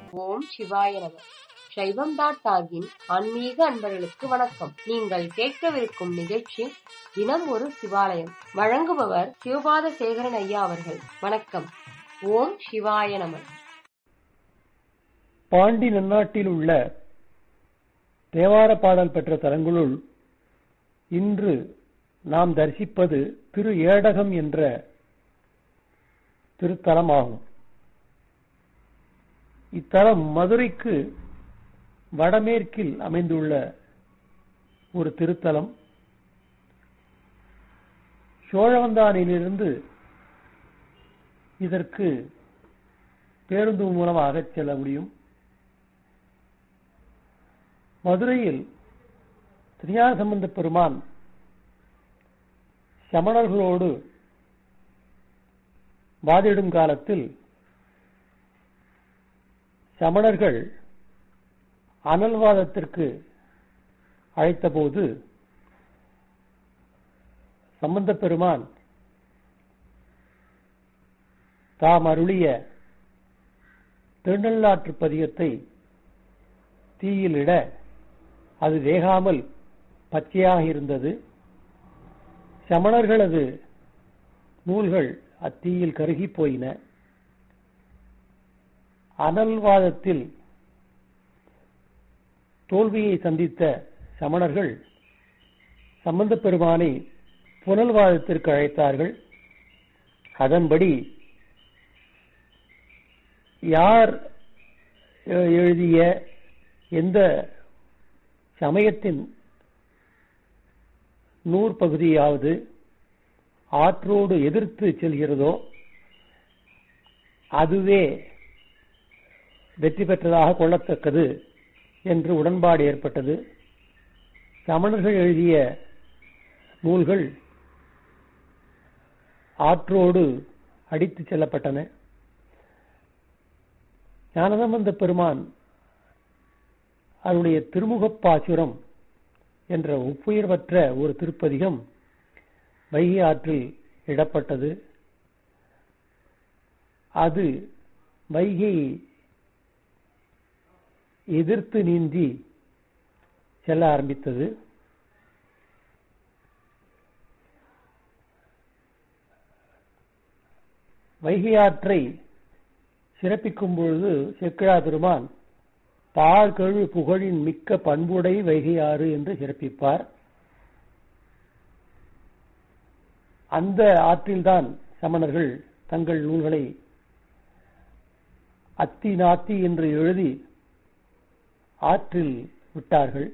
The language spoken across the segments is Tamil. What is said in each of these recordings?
ஓம் சிவாய நம சைவம் டாட் டாகின் ஆன்மீக அன்பர்களுக்கு வணக்கம் நீங்கள் கேட்கவிருக்கும் நிகழ்ச்சி தினம் ஒரு சிவாலயம் வழங்குபவர் சிவபாத சேகரன் ஐயா அவர்கள் வணக்கம் ஓம் சிவாய நம பாண்டி நன்னாட்டில் உள்ள தேவார பாடல் பெற்ற தலங்களுள் இன்று நாம் தரிசிப்பது திரு ஏடகம் என்ற திருத்தலமாகும் இத்தலம் மதுரைக்கு வடமேற்கில் அமைந்துள்ள ஒரு திருத்தலம் சோழவந்தானிலிருந்து இதற்கு பேருந்து மூலமாக செல்ல முடியும் மதுரையில் திருஞான சம்பந்த பெருமான் சமணர்களோடு வாதிடும் காலத்தில் சமணர்கள் அனல்வாதத்திற்கு அழைத்தபோது சம்பந்த பெருமான் தாம் அருளிய திருநள்ளாற்று பதிகத்தை தீயிலிட அது வேகாமல் பச்சையாக இருந்தது சமணர்களது நூல்கள் அத்தீயில் கருகி போயின அனல்வாதத்தில் தோல்வியை சந்தித்த சமணர்கள் சம்பந்த பெருமானை புனல்வாதத்திற்கு அழைத்தார்கள் அதன்படி யார் எழுதிய எந்த சமயத்தின் நூற்பகுதியாவது ஆற்றோடு எதிர்த்து செல்கிறதோ அதுவே வெற்றி பெற்றதாக கொள்ளத்தக்கது என்று உடன்பாடு ஏற்பட்டது சமணர்கள் எழுதிய நூல்கள் ஆற்றோடு அடித்து செல்லப்பட்டன ஞானசம்பந்த பெருமான் அவருடைய திருமுகப்பாசுரம் என்ற ஒப்புயர்வற்ற ஒரு திருப்பதிகம் வைகை ஆற்றில் இடப்பட்டது அது வைகை எதிர்த்து நீந்தி செல்ல ஆரம்பித்தது வைகை ஆற்றை சிறப்பிக்கும் பொழுது செக்கிழா பெருமான் பாழ்கழு புகழின் மிக்க பண்புடை வைகையாறு என்று சிறப்பிப்பார் அந்த ஆற்றில்தான் சமணர்கள் தங்கள் நூல்களை அத்தி நாத்தி என்று எழுதி ஆற்றில் விட்டார்கள்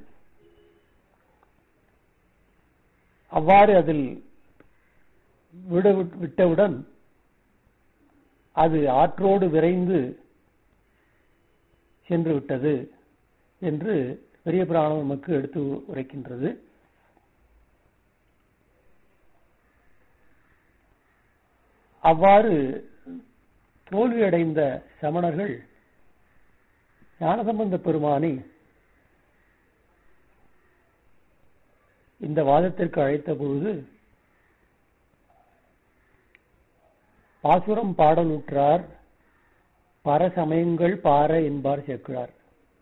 அவ்வாறு அதில் விட விட்டவுடன் அது ஆற்றோடு விரைந்து சென்று விட்டது என்று பெரிய புராணம் நமக்கு எடுத்து உரைக்கின்றது அவ்வாறு தோல்வியடைந்த சமணர்கள் ஞானசம்பந்த பெருமானை இந்த வாதத்திற்கு அழைத்த பொழுது பாசுரம் பாடலுற்றார் பரசமயங்கள் பார என்பார் சேர்க்கிறார்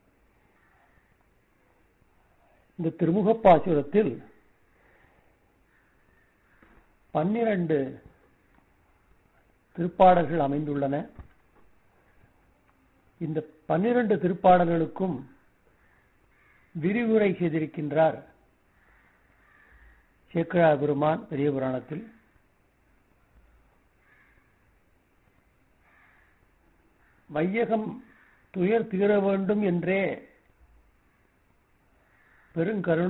இந்த திருமுக பாசுரத்தில் பன்னிரண்டு திருப்பாடல்கள் அமைந்துள்ளன இந்த பன்னிரண்டு திருப்பாடல்களுக்கும் விரிவுரை செய்திருக்கின்றார் சேக்கழா பெருமான் பெரிய புராணத்தில் வையகம் துயர் தீர வேண்டும் என்றே பெருங்கருணை